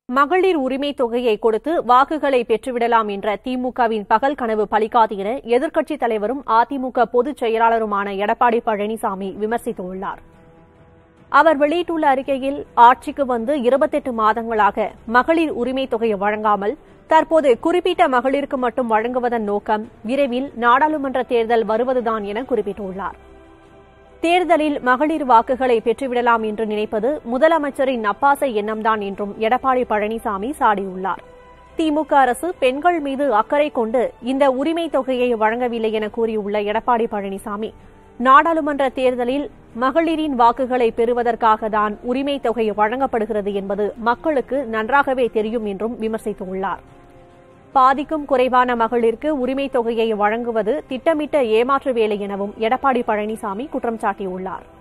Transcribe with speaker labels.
Speaker 1: மகளிர் உரிமை தொகையை கொடுத்து வாக்குகளை பெற்றுவிடலாம் என்ற திமுகவின் பகல் கனவு பலிக்காது என எதிர்க்கட்சித் தலைவரும் அதிமுக பொதுச் செயலாளருமான எடப்பாடி பழனிசாமி விமர்சித்துள்ளார் அவர் வெளியிட்டுள்ள அறிக்கையில் ஆட்சிக்கு வந்து இருபத்தெட்டு மாதங்களாக மகளிர் உரிமை தொகையை வழங்காமல் தற்போது குறிப்பிட்ட மகளிருக்கு மட்டும் வழங்குவதன் நோக்கம் விரைவில் நாடாளுமன்ற தேர்தல் வருவதுதான் என குறிப்பிட்டுள்ளார் தேர்தலில் மகளிர் வாக்குகளை பெற்றுவிடலாம் என்று நினைப்பது முதலமைச்சரின் நப்பாச எண்ணம்தான் என்றும் எடப்பாடி பழனிசாமி சாடியுள்ளார் திமுக அரசு பெண்கள் மீது அக்கறை கொண்டு இந்த உரிமை தொகையை வழங்கவில்லை என கூறியுள்ள எடப்பாடி பழனிசாமி நாடாளுமன்ற தேர்தலில் மகளிரின் வாக்குகளை பெறுவதற்காக தான் உரிமை தொகை வழங்கப்படுகிறது என்பது மக்களுக்கு நன்றாகவே தெரியும் என்றும் விமர்சித்துள்ளார் பாதிக்கும் குறைவான மகளிருக்கு உரிமை தொகையை வழங்குவது திட்டமிட்ட ஏமாற்று வேலை எனவும் எடப்பாடி பழனிசாமி குற்றம் சாட்டியுள்ளார்